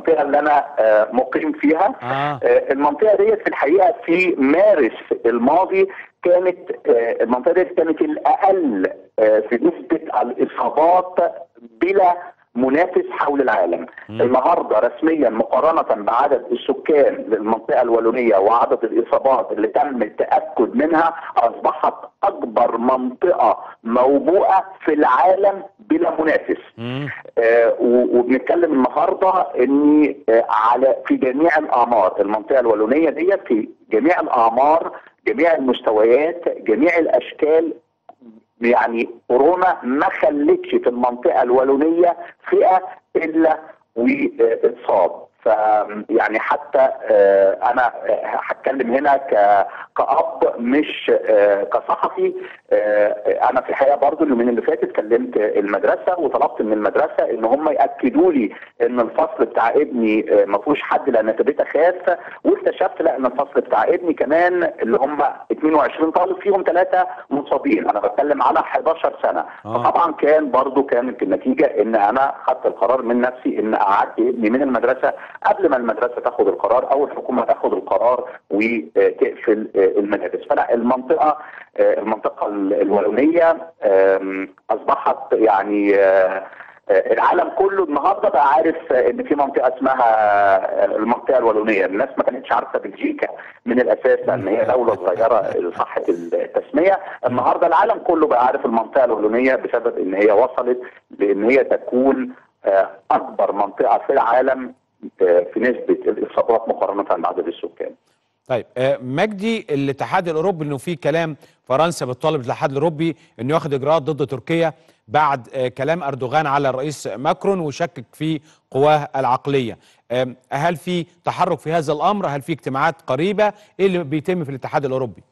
المنطقه اللي انا مقيم فيها آه. المنطقه ديت في الحقيقه في مارس الماضي كانت المنطقه ديت كانت الاقل في نسبه الاصابات بلا منافس حول العالم مم. النهارده رسميا مقارنه بعدد السكان للمنطقه الوالونيه وعدد الاصابات اللي تم التاكد منها اصبحت اكبر منطقه موبوءه في العالم بلا منافس مم. آه، و- وبنتكلم النهارده ان آه، على في جميع الاعمار المنطقه الوالونيه ديت في جميع الاعمار جميع المستويات جميع الاشكال يعني كورونا ما خلتش في المنطقه الوالونيه فئه الا واتصاب ف يعني حتى آه، انا آه، هتكلم هنا ك- كأب مش آه، كصحفي آه، انا في الحقيقه برضو اليومين اللي فاتت كلمت المدرسه وطلبت من المدرسه ان هم ياكدوا لي ان الفصل بتاع ابني آه، ما فيهوش حد لان ابتديت اخاف واكتشفت لا ان الفصل بتاع ابني كمان اللي هم 22 طالب فيهم ثلاثه مصابين انا بتكلم على 11 سنه آه. فطبعا كان برضو كانت النتيجه ان انا خدت القرار من نفسي ان قعدت ابني من المدرسه قبل ما المدرسه تاخد القرار او الحكومه تاخد القرار وتقفل المدارس فلا المنطقه المنطقه الوالونيه آم، اصبحت يعني آه، آه، العالم كله النهارده بقى عارف آه، ان في منطقه اسمها آه، المنطقه الوالونيه، الناس ما كانتش عارفه بلجيكا من الاساس لان هي دوله صغيره صحه التسميه، النهارده العالم كله بقى عارف المنطقه الوالونيه بسبب ان هي وصلت لان هي تكون آه، اكبر منطقه في العالم آه، في نسبه الاصابات مقارنه بعدد السكان. طيب آه، مجدي الاتحاد الاوروبي انه في كلام فرنسا بتطالب الاتحاد الاوروبي انه ياخد اجراءات ضد تركيا بعد آه، كلام اردوغان على الرئيس ماكرون وشكك في قواه العقليه آم، هل في تحرك في هذا الامر هل في اجتماعات قريبه ايه اللي بيتم في الاتحاد الاوروبي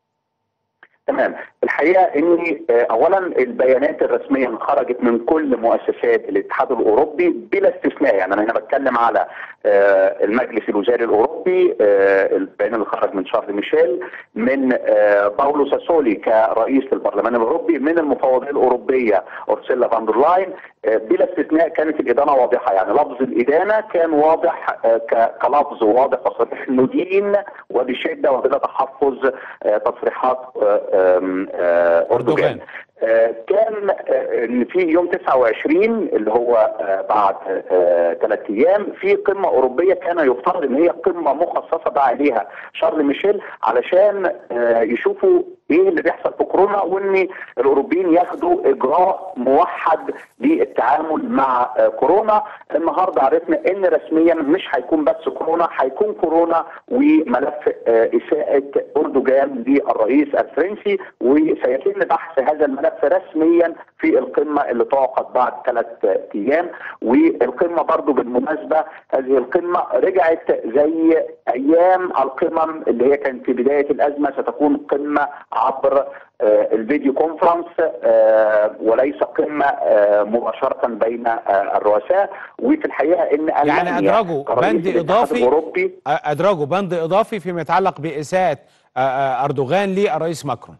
تمام الحقيقه ان آه، اولا البيانات الرسميه اللي خرجت من كل مؤسسات الاتحاد الاوروبي بلا استثناء يعني انا هنا بتكلم على آه، المجلس الوزاري الاوروبي آه، البيان اللي خرج من شارل ميشيل من آه، باولو ساسولي كرئيس للبرلمان الاوروبي من المفوضيه الاوروبيه اورسيلا فان der لاين آه، بلا استثناء كانت الادانه واضحه يعني لفظ الادانه كان واضح آه، ك- كلفظ واضح وصريح ندين وبشده وبلا تحفظ آه، تصريحات آه، آم، آه، أردوغان. اردوغان آه، كان آه، ان في يوم 29 اللي هو آه، بعد ثلاث ايام في قمه اوروبيه كان يفترض ان هي قمه مخصصه بقى عليها شارل ميشيل علشان آه، يشوفوا ايه اللي بيحصل في كورونا وان الاوروبيين ياخدوا اجراء موحد للتعامل مع آه، كورونا النهارده عرفنا ان رسميا مش هيكون بس كورونا هيكون كورونا وملف آه، اساءه اردوغان للرئيس الفرنسي وسيتم بحث هذا الملف رسميا في القمه اللي تعقد بعد ثلاث ايام والقمه برضو بالمناسبه هذه القمه رجعت زي ايام القمم اللي هي كانت في بدايه الازمه ستكون قمه عبر آه، الفيديو كونفرنس آه، وليس قمه آه، مباشره بين آه، الرؤساء وفي الحقيقه ان يعني ألمانيا ادرجوا كرئيس بند الاتحاد اضافي الاوروبي آه، ادرجوا بند اضافي فيما يتعلق باساءه آه، آه، اردوغان للرئيس ماكرون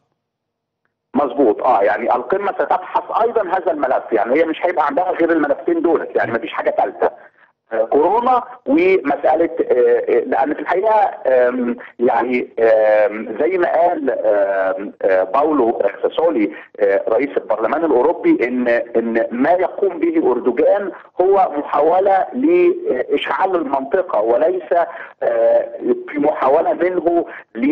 مظبوط اه يعني القمه ستبحث ايضا هذا الملف يعني هي مش هيبقى عندها غير الملفين دولت يعني مفيش حاجه ثالثه آه، كورونا ومساله آه، آه، لان في الحقيقه آم، يعني آم، زي ما قال آم، آه، باولو ساسولي آه، رئيس البرلمان الاوروبي ان ان ما يقوم به اردوغان هو محاوله لاشعال المنطقه وليس آه، في محاوله منه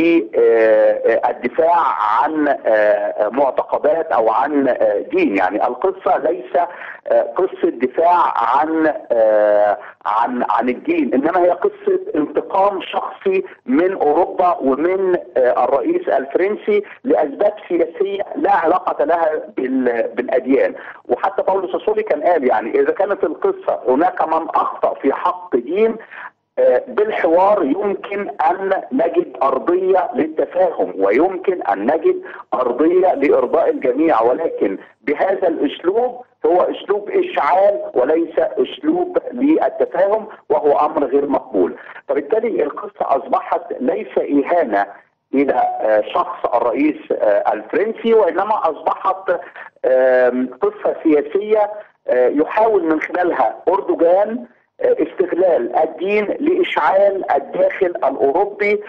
للدفاع عن آه، معتقدات او عن آه، دين يعني القصه ليس آه، قصه دفاع عن آه، عن عن الدين انما هي قصه انتقام شخصي من اوروبا ومن آه، الرئيس الفرنسي لاسباب سياسيه لا علاقه لها بال- بالاديان وحتى باولو ساسولي كان قال يعني اذا كانت القصه هناك من اخطا في حق دين آه، بالحوار يمكن ان نجد ارضيه للتفاهم ويمكن ان نجد ارضيه لارضاء الجميع ولكن بهذا الاسلوب هو اسلوب اشعال وليس اسلوب للتفاهم وهو امر غير مقبول فبالتالي القصه اصبحت ليس اهانه الى آه، شخص الرئيس آه، الفرنسي وانما اصبحت آم، قصه سياسيه آه، يحاول من خلالها اردوغان استغلال استغلال الدين لاشعال الداخل الاوروبي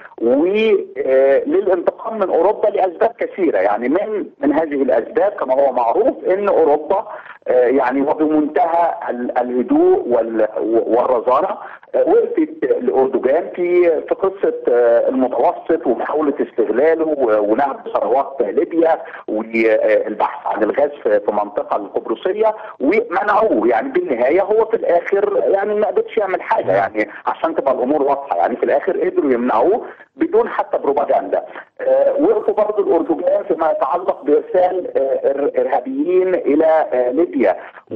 وللانتقام من اوروبا لاسباب كثيره يعني من من هذه الاسباب كما هو معروف ان اوروبا آه، يعني وبمنتهى ال- الهدوء وال- والرزانه آه، وقفت لاردوغان في في قصه آه، المتوسط ومحاوله استغلاله و- ونهب ثروات ليبيا والبحث عن الغاز في في المنطقه القبرصيه ومنعوه يعني بالنهايه هو في الاخر يعني ما قدرش يعمل حاجه يعني عشان تبقى الامور واضحه يعني في الاخر قدروا يمنعوه بدون حتى بروباجندا آه، وقفوا برضه الاردوغان فيما يتعلق بارسال آه، إر- ارهابيين الى آه، ليبيا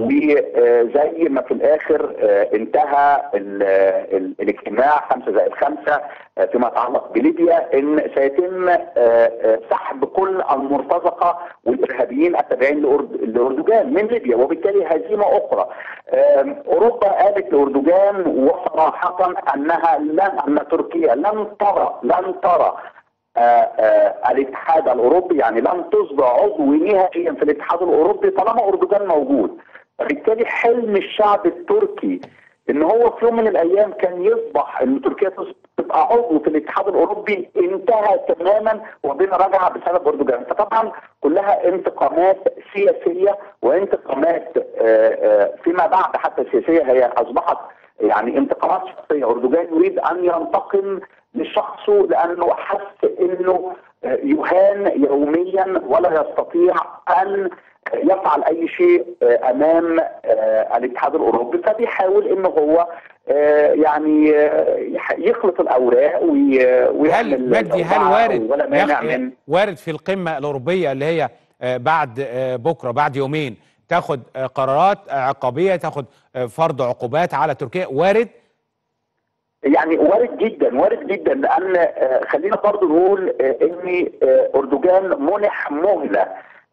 وزي ما في الاخر آه، انتهى ال- ال- الاجتماع خمسة زائد خمسة آه، فيما يتعلق بليبيا ان سيتم آه، آه، سحب كل المرتزقه والارهابيين التابعين لأرد- لاردوغان من ليبيا وبالتالي هزيمه اخرى آم، اوروبا قالت لاردوغان وصراحه انها لن ان تركيا لن ترى لن ترى آه، آه، الاتحاد الاوروبي يعني لن تصبح عضو نهائيا في الاتحاد الاوروبي طالما اردوغان موجود فبالتالي حلم الشعب التركي ان هو في يوم من الايام كان يصبح ان تركيا تص- تبقى عضو في الاتحاد الاوروبي انتهى تماما وبين رجعه بسبب اردوغان فطبعا كلها انتقامات سياسيه وانتقامات آه، آه، فيما بعد حتى السياسيه هي اصبحت يعني انتقامات شخصيه اردوغان يريد ان ينتقم لشخصه لانه حس انه آه، يهان يوميا ولا يستطيع ان يفعل اي شيء آه، امام آه، الاتحاد الاوروبي فبيحاول ان هو آه، يعني آه، يح- يخلط الاوراق وي- هل ويعمل مجدي هل زوبعة وارد ولا مانع يخ- من وارد في القمه الاوروبيه اللي هي آه، بعد آه، بكره بعد يومين تاخد آه، قرارات عقابيه تاخد آه، فرض عقوبات على تركيا وارد يعني وارد جدا وارد جدا لان آه، خلينا برضو نقول آه، ان آه، اردوغان منح مهله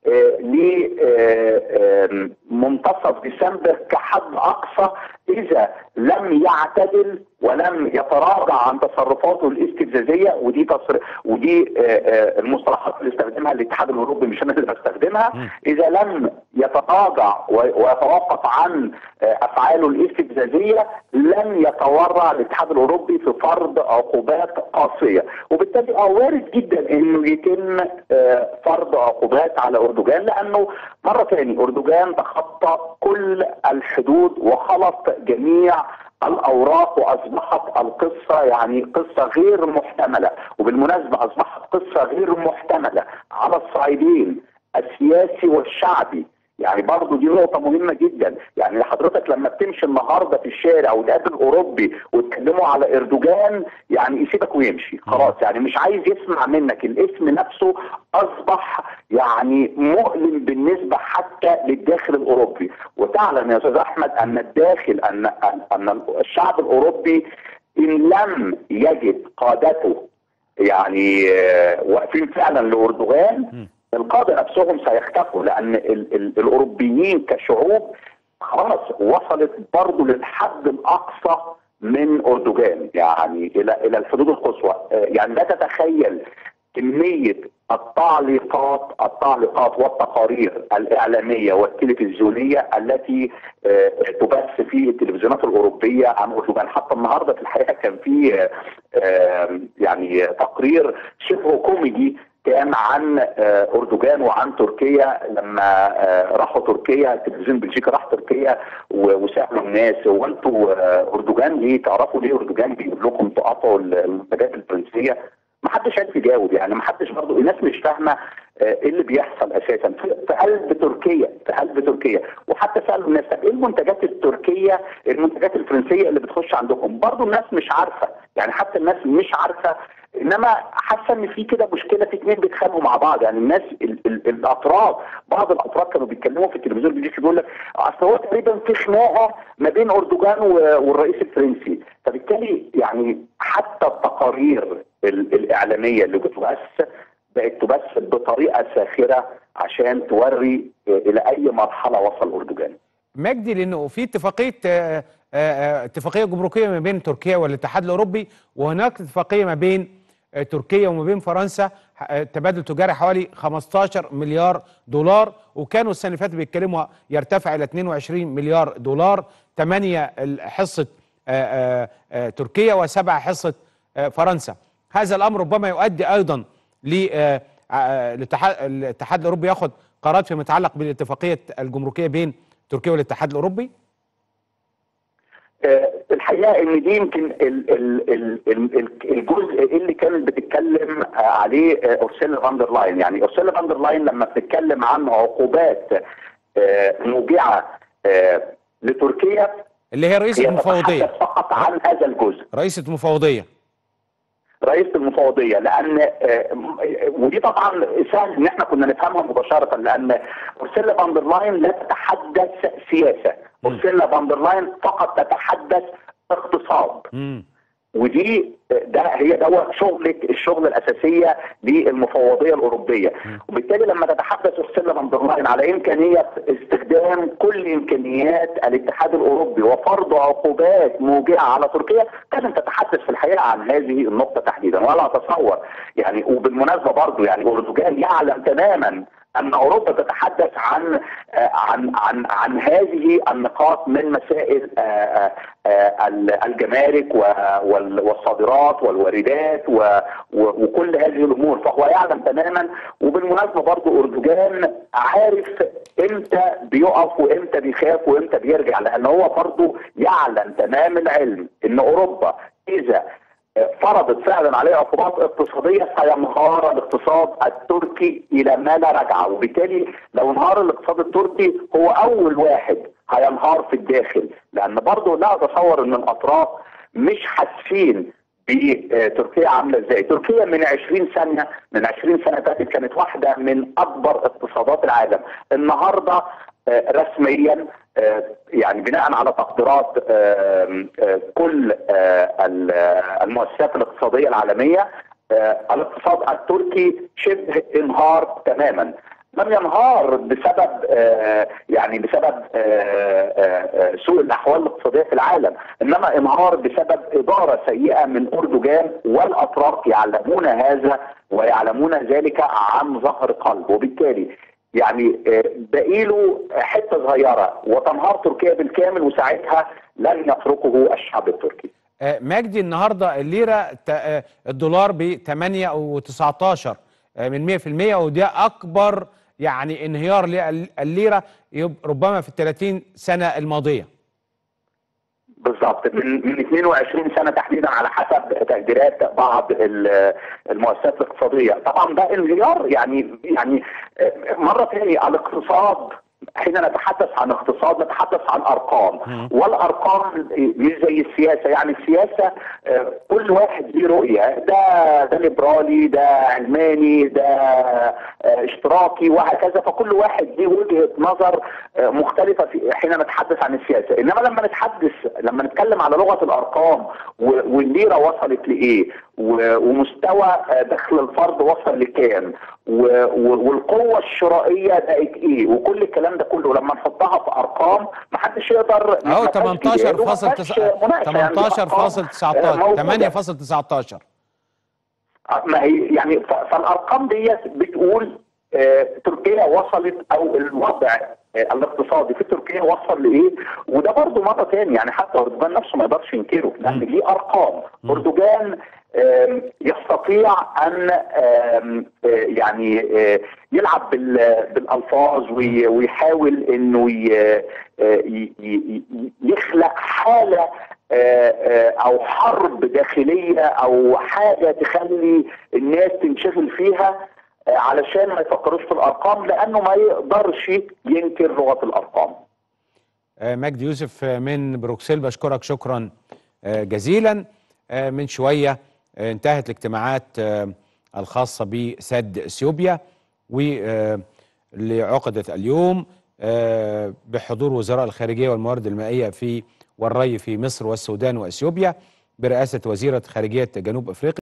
لمنتصف ديسمبر كحد اقصى اذا لم يعتدل ولم يتراجع عن تصرفاته الاستفزازيه ودي تصر... ودي آه، آه، المصطلحات اللي استخدمها الاتحاد الاوروبي مش انا اللي بستخدمها اذا لم يتراجع و- ويتوقف عن آه، افعاله الاستفزازيه لن يتورع الاتحاد الاوروبي في فرض عقوبات قاسيه وبالتالي اه وارد جدا انه يتم آه، فرض عقوبات على اردوغان لانه مره ثاني اردوغان تخطى كل الحدود وخلط جميع الاوراق واصبحت القصه يعني قصه غير محتمله وبالمناسبه اصبحت قصه غير محتمله على الصعيدين السياسي والشعبي يعني برضه دي نقطة مهمة جدا، يعني حضرتك لما بتمشي النهارده في الشارع وتقابل أوروبي وتكلموا على إردوغان يعني يسيبك ويمشي، خلاص يعني مش عايز يسمع منك، الاسم نفسه أصبح يعني مؤلم بالنسبة حتى للداخل الأوروبي، وتعلم يا أستاذ أحمد أن الداخل أن أن أن الشعب الأوروبي إن لم يجد قادته يعني آه، واقفين فعلا لاردوغان القاده نفسهم سيختفوا لان ال ال الاوروبيين كشعوب خلاص وصلت برضه للحد الاقصى من اردوغان يعني الى الى الحدود القصوى آه، يعني لا تتخيل كميه التعليقات التعليقات والتقارير الاعلاميه والتلفزيونيه التي آه، تبث في التلفزيونات الاوروبيه عن اردوغان حتى النهارده في الحقيقه كان في آه، آه، يعني تقرير شبه كوميدي كان عن آه، اردوغان وعن تركيا لما آه، راحوا تركيا التلفزيون بلجيكا راح تركيا و- وسالوا الناس هو انتوا آه، اردوغان ليه تعرفوا ليه اردوغان بيقول لكم تقطعوا المنتجات الفرنسيه ما حدش عارف يجاوب يعني ما حدش برضه الناس مش فاهمه آه، ايه اللي بيحصل اساسا في في قلب تركيا في قلب تركيا وحتى سالوا الناس طب ايه المنتجات التركيه المنتجات الفرنسيه اللي بتخش عندكم برضه الناس مش عارفه يعني حتى الناس مش عارفه انما حاسه ان في كده مشكله في اتنين بيتخانقوا مع بعض يعني الناس ال ال الاطراف بعض الاطراف كانوا بيتكلموا في التلفزيون البلجيكي بيقول لك اصل هو تقريبا في خناقه ما بين اردوغان و- والرئيس الفرنسي فبالتالي يعني حتى التقارير ال الاعلاميه اللي بتبث بقت تبث بطريقه ساخره عشان توري الى اي مرحله وصل اردوغان مجدي لانه في اتفاقيه آه، آه، آه، اتفاقيه جمركيه ما بين تركيا والاتحاد الاوروبي وهناك اتفاقيه ما بين آه، تركيا وما بين فرنسا آه، تبادل تجاري حوالي 15 مليار دولار وكانوا السنه اللي فاتت بيتكلموا يرتفع الى 22 مليار دولار 8 حصه آه، آه، تركيا وسبع حصه آه، فرنسا هذا الامر ربما يؤدي ايضا ل آه، آه، الاتحاد الاتحاد الاوروبي ياخذ قرارات فيما يتعلق بالاتفاقيه الجمركيه بين تركيا والاتحاد الاوروبي آه، الحقيقه ان دي يمكن ال- ال- ال- ال- ال- الجزء اللي كانت بتتكلم آه، عليه آه، اورسيلا فاندر لاين يعني اورسيلا فاندر لاين لما بتتكلم عن عقوبات آه، موجعه آه، لتركيا اللي هي رئيسه هي المفوضيه تتحدث فقط عن هذا الجزء رئيسه المفوضيه رئيس المفوضيه لان آه، م- ودي طبعا سهل ان احنا كنا نفهمها مباشره لان اورسيلا فاندر لاين لا تتحدث سياسه اورسيلا فاندر لاين فقط تتحدث اقتصاد مم. ودي ده هي دوت شغلك الشغل الاساسيه للمفوضيه الاوروبيه وبالتالي لما تتحدث اورسيلا فان دير لاين على امكانيه استخدام كل امكانيات الاتحاد الاوروبي وفرض عقوبات موجعه على تركيا لازم تتحدث في الحقيقه عن هذه النقطه تحديدا ولا اتصور يعني وبالمناسبه برضه يعني اردوغان يعلم تماما ان اوروبا تتحدث عن آه، عن عن عن هذه النقاط من مسائل آه، آه، آه، الجمارك و- وال- والصادرات والواردات و- و- وكل هذه الامور فهو يعلم تماما وبالمناسبه برضه اردوغان عارف امتى بيقف وامتى بيخاف وامتى بيرجع لان هو برضه يعلم تمام العلم ان اوروبا اذا فرضت فعلا عليه عقوبات اقتصاديه سينهار الاقتصاد التركي الى ما لا رجعه وبالتالي لو انهار الاقتصاد التركي هو اول واحد هينهار في الداخل لان برضه لا اتصور ان الاطراف مش حاسين بتركيا عامله ازاي تركيا من 20 سنه من 20 سنه فاتت كانت واحده من اكبر اقتصادات العالم النهارده آه، رسميا آه، يعني بناء على تقديرات آه، آه، كل آه، ال- آه، المؤسسات الاقتصاديه العالميه آه، الاقتصاد التركي شبه انهار تماما لم ينهار بسبب آه، يعني بسبب آه، آه، آه، سوء الاحوال الاقتصاديه في العالم انما انهار بسبب اداره سيئه من اردوغان والاطراف يعلمون هذا ويعلمون ذلك عن ظهر قلب وبالتالي يعني آه، باقي له حته صغيره وتنهار تركيا بالكامل وساعتها لن يتركه الشعب التركي آه، مجدي النهارده الليره ت- آه، الدولار ب 8 و19 من 100% وده اكبر يعني انهيار للليره يب- ربما في ال 30 سنه الماضيه بالظبط من من 22 سنه تحديدا على حسب تقديرات بعض ال- المؤسسات الاقتصاديه طبعا ده انهيار يعني يعني آه، مره ثانيه الاقتصاد حين نتحدث عن اقتصاد نتحدث عن ارقام والارقام مش زي السياسه يعني السياسه آه، كل واحد ليه رؤيه ده ده ليبرالي ده علماني ده آه، اشتراكي وهكذا فكل واحد ليه وجهه نظر آه، مختلفه في حين نتحدث عن السياسه انما لما نتحدث لما نتكلم على لغه الارقام و- والليره وصلت لايه و- ومستوى آه، دخل الفرد وصل لكام و- و- والقوه الشرائيه بقت ايه وكل الكلام ده كله لما نحطها في ارقام محدش يقدر اهو ما فيهاش جدال وما 18 فيهاش مناقشة. يعني دي أرقام، 18 آه، موجودة. 8.19 ما هي يعني ف- فالارقام ديت بتقول آه، تركيا وصلت او الوضع آه، الاقتصادي في تركيا وصل لايه وده برضه مره تاني يعني حتى اردوغان نفسه ما يقدرش ينكره لان دي ارقام اردوغان آم، يستطيع ان آم، آه، يعني آه، يلعب بال- بالالفاظ وي- ويحاول انه ي- آه، ي- ي- ي- يخلق حاله آه، آه، او حرب داخليه او حاجه تخلي الناس تنشغل فيها آه، علشان ما يفكروش في الارقام لانه ما يقدرش ينكر لغه الارقام آه، مجدي يوسف آه، من بروكسل بشكرك شكرا آه، جزيلا آه، من شوية آه، انتهت الاجتماعات آه، الخاصة بسد اثيوبيا واللي عقدت اليوم آه، بحضور وزراء الخارجية والموارد المائية في والري في مصر والسودان واثيوبيا برئاسة وزيرة خارجية جنوب افريقيا